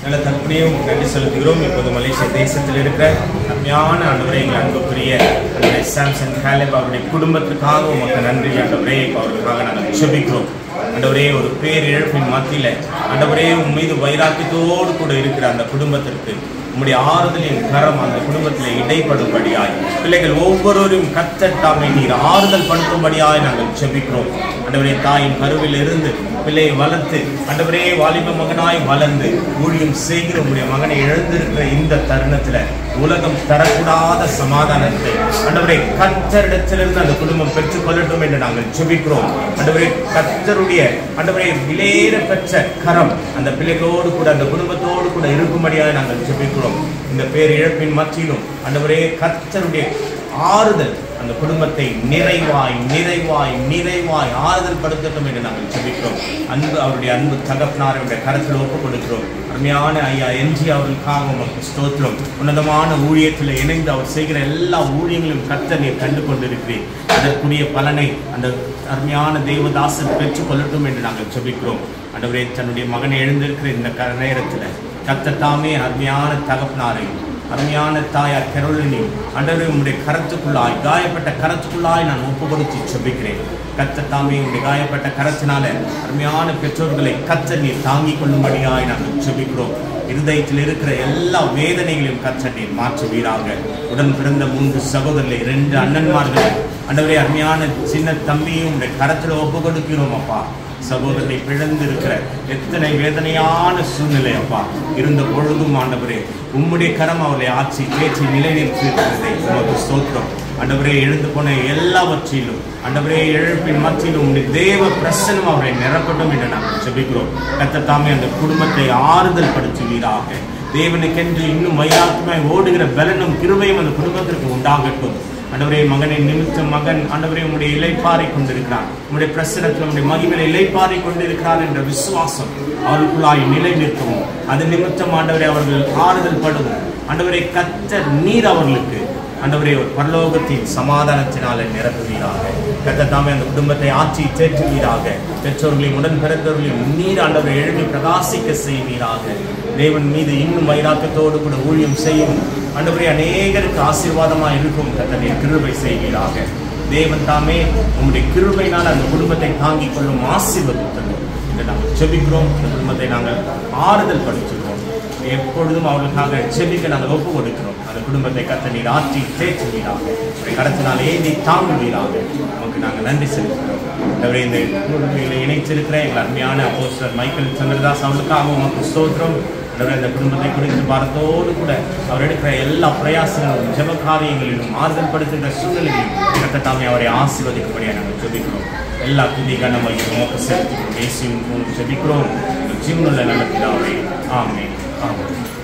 நல்ல தகப்பனே உங்களுக்கு நன்றி செலுத்துகிறோம் இப்போது மலேசிய தேசத்தில் இருக்கிற அருமையான ஆண்டவரே எங்கள் அன்புக்குரிய அந்த சாம்சன் ஹேலப் அவருடைய குடும்பத்திற்காக உமக்கு நன்றி ஆண்டவரே இப்போ அவருக்காக நாங்கள் ஜெபிக்கிறோம் ஆண்டவரே ஒரு பேரிழப்பின் மத்தியில் ஆண்டவரே உன் மீது வைராக்கியத்தோடு கூட இருக்கிற அந்த குடும்பத்திற்கு உம்முடைய ஆறுதலின் கரம் அந்த குடும்பத்தில் இடைப்படும்படியாய் பிள்ளைகள் ஒவ்வொருவரும் கத்தட்டாமை நீர் ஆறுதல் படுத்தும்படியாய் நாங்கள் ஜெபிக்கிறோம் ஆண்டவரே தாயின் கருவில் இருந்து பிள்ளையை வளர்த்து ஆண்டவரே வாலிப மகனாய் வளர்ந்து ஊழியம் செய்கிற உங்களுடைய மகனை இழந்திருக்கிற இந்த தருணத்துல உலகம் தரக்கூடாத சமாதானத்தை ஆண்டவரே கத்தரிடத்திலிருந்து அந்த குடும்பம் பெற்றுக் கொள்ளட்டும் என்று நாங்கள் ஜெபிக்கிறோம் ஆண்டவரே கத்தருடைய ஆண்டவரே விலையேற பெற்ற கரம் அந்த பிள்ளைகளோடு கூட அந்த குடும்பத்தோடு கூட இருக்கும்படியாக நாங்கள் ஜெபிக்கிறோம் இந்த பேரிழப்பின் மத்தியிலும் ஆண்டவரே கத்தருடைய ஆறுதல் அந்த குடும்பத்தை நிறைவாய் நிறைவாய் நிறைவாய் ஆறுதல் படுத்தட்டும் என்று நாங்கள் ஜெபிக்கிறோம் அன்பு அவருடைய அன்பு தகப்பனாருடைய கரத்தில் ஒப்புக் கொடுக்கிறோம் அருமையான ஐயா என்ஜி அவர்களுக்காக உமக்கு ஸ்தோத்திரம் உன்னதமான ஊழியத்தில் இணைந்து அவர் செய்கிற எல்லா ஊழியங்களும் கத்த நீர் கண்டு கொண்டிருக்கிறேன் அதற்குரிய பலனை அந்த அருமையான தேவதாசன் பெற்றுக் கொள்ளட்டும் என்று நாங்கள் ஜெபிக்கிறோம் ஆண்டவரே தன்னுடைய மகனை எழுந்திருக்கிற இந்த க நேரத்தில் கத்த தாமே அருமையான தகப்பனாரையும் அருமையான தாயார் கெரோலினி அண்டவரே உம்முடைய கரத்துக்குள்ளாய் காயப்பட்ட கரத்துக்குள்ளாய் நான் ஒப்பு கொடுத்து செபிக்கிறேன் கத்த தாமே உடைய காயப்பட்ட கரத்தினால அருமையான பெற்றோர்களை கத்த நீர் தாங்கிக் கொள்ளும்படியாய் நாங்கள் செபிக்கிறோம் இருதயத்தில் இருக்கிற எல்லா வேதனைகளையும் கத்த நீர் மாற்றுவீராக உடன் பிறந்த மூன்று சகோதரர்களை ரெண்டு அண்ணன்மார்களை அண்டவரே அருமையான சின்ன தம்பியும் உடைய கரத்தில் ஒப்பு கொடுக்கிறோம் அப்பா சகோதரனை பிழந்து இருக்கிற எத்தனை வேதனையான சூழ்நிலை அப்பா இருந்த பொழுதும் ஆண்டவரே உம்முடைய கரம் அவளை ஆட்சி பேச்சு நிலைநிறுத்திருக்கிறதை உமக்கு ஸ்தோத்திரம் ஆண்டவரே எழுந்து போன எல்லாவற்றிலும் ஆண்டவரே எழுப்பின் மத்தியிலும் உம்முடைய தேவ பிரசனம் அவரை நிரப்பட்டும் என்று நாங்கள் ஜெபிக்கிறோம் கத்த தாமே அந்த குடும்பத்தை ஆறுதல் படுத்துவீராக தேவனுக்கென்று இன்னும் வைராக்கியமாய் ஓடுகிற பலனும் கிருபையும் அந்த குடும்பத்திற்கு உண்டாகட்டும் ஆண்டவரே மகனை நிமித்த மகன் ஆண்டவரே உம்முடைய இலைப்பாறை கொண்டிருக்கிறார் உம்முடைய பிரசனத்தில் உம்முடைய மகிமையில இலைப்பாறை கொண்டிருக்கிறார் என்ற விசுவாசம் அவர்களுக்குள்ளாய் நிலை நிற்கவும் அது நிமித்தம் ஆண்டவரே அவர்கள் ஆறுதல் படவும் ஆண்டவரை கத்த நீர் அவர்களுக்கு ஆண்டவரே ஒரு பரலோகத்தின் சமாதானத்தினால நிரப்புவீராக கத்த தாமே அந்த குடும்பத்தை ஆட்சி தேற்றுவீராக பெற்றோர்களையும் உடன் பிறந்தவர்களையும் நீர் ஆண்டவரை எழுதி பிரகாசிக்க செய்வீராக தேவன் மீது இன்னும் வைராக்கத்தோடு கூட ஊழியம் செய்யும் ஆண்டவரே அநேகருக்கு ஆசீர்வாதமாக இருக்கும் கத்தனை கிருபை செய்வீராக தேவன் தாமே உங்களுடைய கிருபையினால் அந்த குடும்பத்தை தாங்கிக் கொள்ளும் ஆசீர்வதித்தது இதை நாங்கள் செபிக்கிறோம் இந்த குடும்பத்தை நாங்கள் ஆறுதல் படுத்துகிறோம் எப்பொழுதும் அவர்களுக்காக செபிக்க நாங்கள் ஒப்பு கொடுக்கிறோம் அந்த குடும்பத்தை கத்த நீர் ஆற்றி தேற்றுவீராக உடைய கரத்தினால் ஏந்தி தாங்குவீராக நமக்கு நாங்கள் நன்றி செலுத்துகிறோம் ஆண்டவரே இந்த குடும்பங்களை இணைத்திருக்கிற எங்கள் அருமையான அப்போஸ்டர் மைக்கேல் சந்திரதாஸ் அவர்களுக்காக உமக்கு ஸ்தோத்திரம் ஆண்டவரே இந்த குடும்பத்தை குறித்து பாரத்தோடு கூட அவர் எடுக்கிற எல்லா பிரயாசங்களும் ஜெப காரியங்களிலும் ஆறுதல் படுத்துகிற சூழ்நிலையிலும் கத்தத்தாமே அவரை ஆசீர்வதிக்கும்படியாக நாங்கள் ஜெபிக்கிறோம் எல்லா துதி கனமையும் நோக்க செலுத்திக்கிறோம் இயேசுவின் மூலம் ஜெபிக்கிறோம் இந்த ஜீவனுள்ள நல்ல பிதாவே ஆமே ஆமே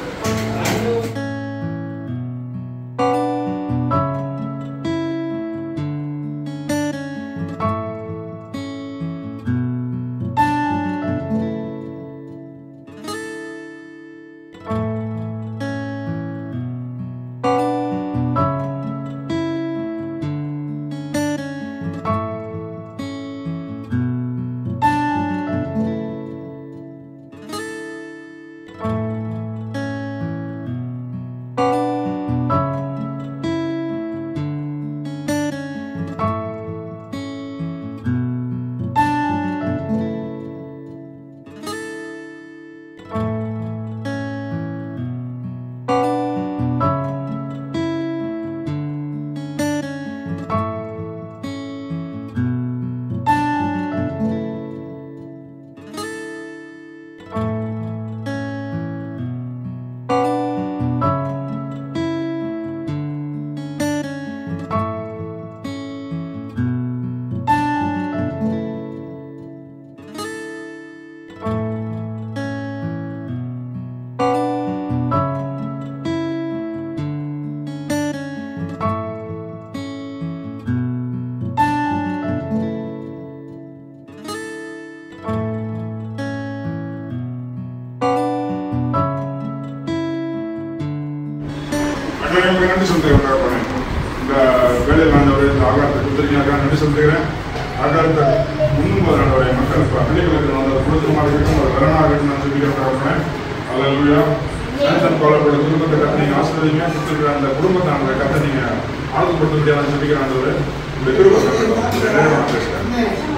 அன்றைய உங்களுக்கு நன்றி சொல்லுகிறேன் தகப்பனே. இந்த வேலையில் ஆண்டவரே இந்த ஆகாரத்தை கொடுத்துருக்கீங்க நன்றி சொல்லுகிறேன் ஆகாரத்தை உண்ணும் போது ஆண்டவரே மக்களுக்கு அன்னைகளுக்கு அந்த குடும்பமாக இருக்கும் ஒரு வரனாக இருக்கும் நான் சொல்லிக்கிறேன் தகப்பனே அல்லா சாம்சன் பாலப்பட குடும்பத்தை கத்த நீங்க ஆசிரியங்க கொடுத்துருக்கிற அந்த குடும்பத்தை அந்த கத்த நீங்க ஆழ்வுபடுத்த முடியாது சொல்லிக்கிற ஆண்டவர் இந்த கிருபை பேசுகிறேன்